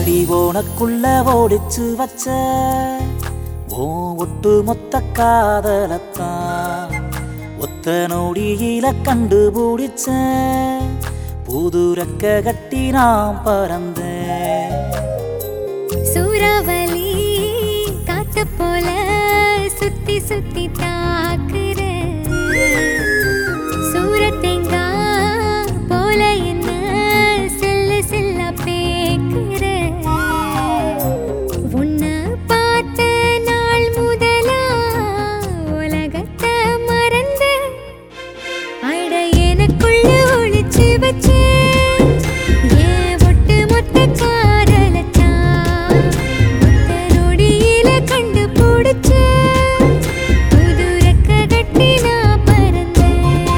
அடி உனக்குள்ள ஓடிச்சு வச்ச ஓ ஒட்டு மொத்த காதலத்தான் ஒத்த நொடியில கண்டுபிடிச்ச புது ரெக்க கட்டி நான் பறந்தேன் சூறாவளி காத்த போல சுத்தி சுத்தி தாக்குற சூரத்தேங்கா போல என்ன செல்ல செல்ல பேக்குற உன்னை பார்த்த நாள் முதலா உலகத்தை மறந்த அட எனக்குள்ள ஒளிச்சு வச்ச ஏன் ஒட்டு மொத்த காதலத்தான் ஒத்த நொடியில கண்டுபிடிச்ச புது ரெக்க கட்டி நான் பறந்தேன்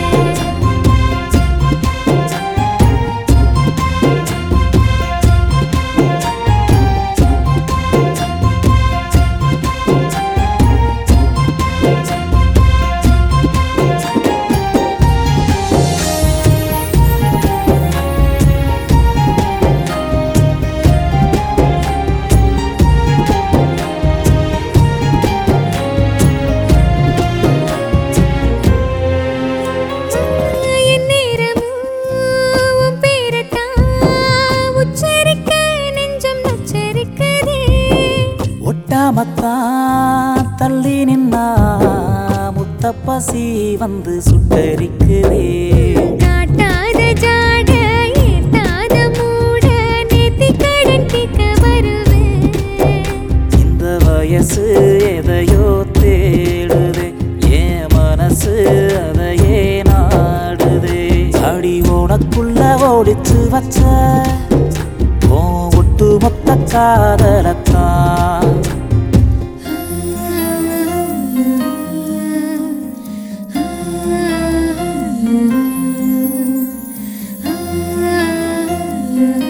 எந்நேரமும் உன் பேரைத்தான் உச்சரிக்க நெஞ்சம் நச்சரிக்குதே. ஒட்டாமத்தான் தள்ளி நின்னா முத்தப்பசி வந்து சுட்டரிக்குதே காட்டாத ஜாட, எட்டாத மூட, நேத்திக்கடன் கேட்க வருவேன். இந்த வயசு எதையோ தேடுதே என் மனசு அதையே நாடுதே அடி உனக்குள்ள ஓடிச்சு வச்ச ஓ ஒட்டு மொத்த காதலத்தான் ஆ